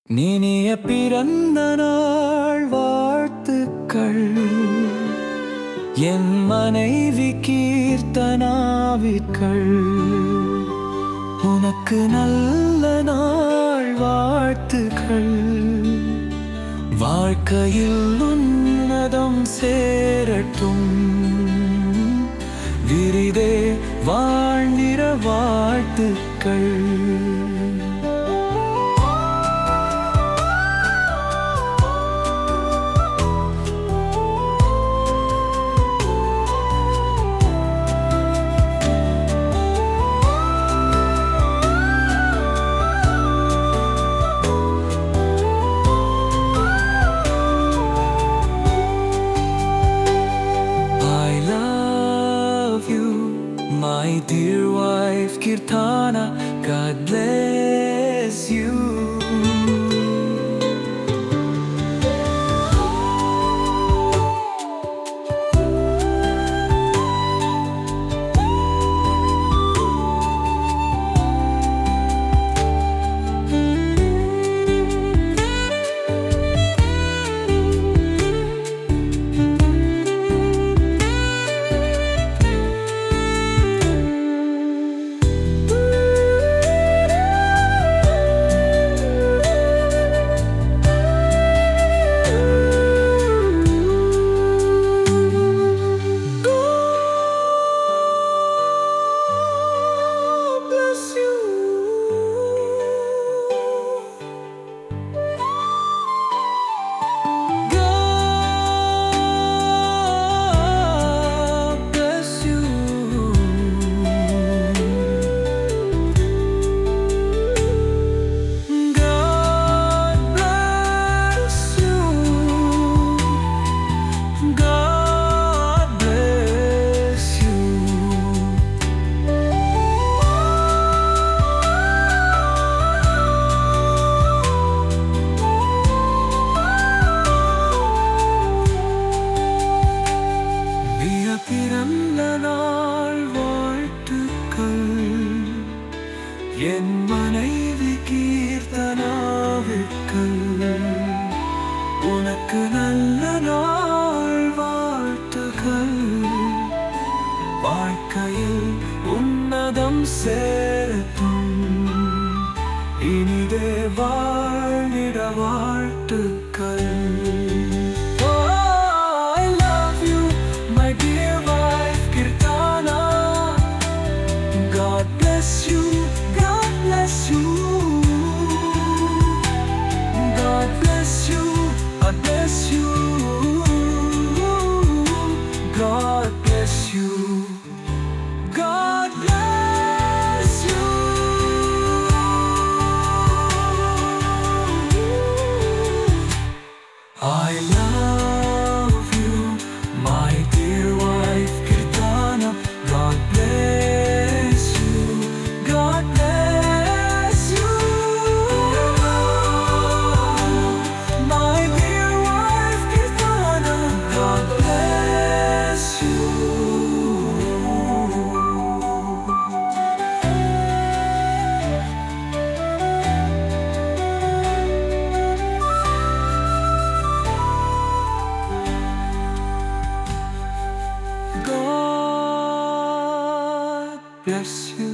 நீனிய பிறந்த நாள் வாழ்த்துக்கள் என் மனைவி கீர்த்தனாவிற்கள் உனக்கு நல்ல நாள் வாழ்த்துக்கள் வாழ்க்கையில் உன்னதம் சேரட்டும் விரிதே வாழ்ந்திர வாழ்த்துக்கள் I love you, my dear wife Kirtana. God bless you. God bless you. God bless you. God bless you. God bless you. மிக பிறந்த நாள் வாழ்த்துக்கள் என் மனைவி கீர்த்தனாவிற்கள் உனக்கு நல்ல நாள் வாழ்த்துக்கள் வாழ்க்கையில் உன்னதம் சேரட்டும் இனிதே வாழ்ந்திட வாழ்த்துக்கள் Oh, I love you, my dear wife, Kirtana. God bless you, God bless you. God bless you, I bless you. God bless you. God bless you. I love you, my dear wife Kirtana. God bless you, God bless you. My dear wife Kirtana. God bless you. God bless you.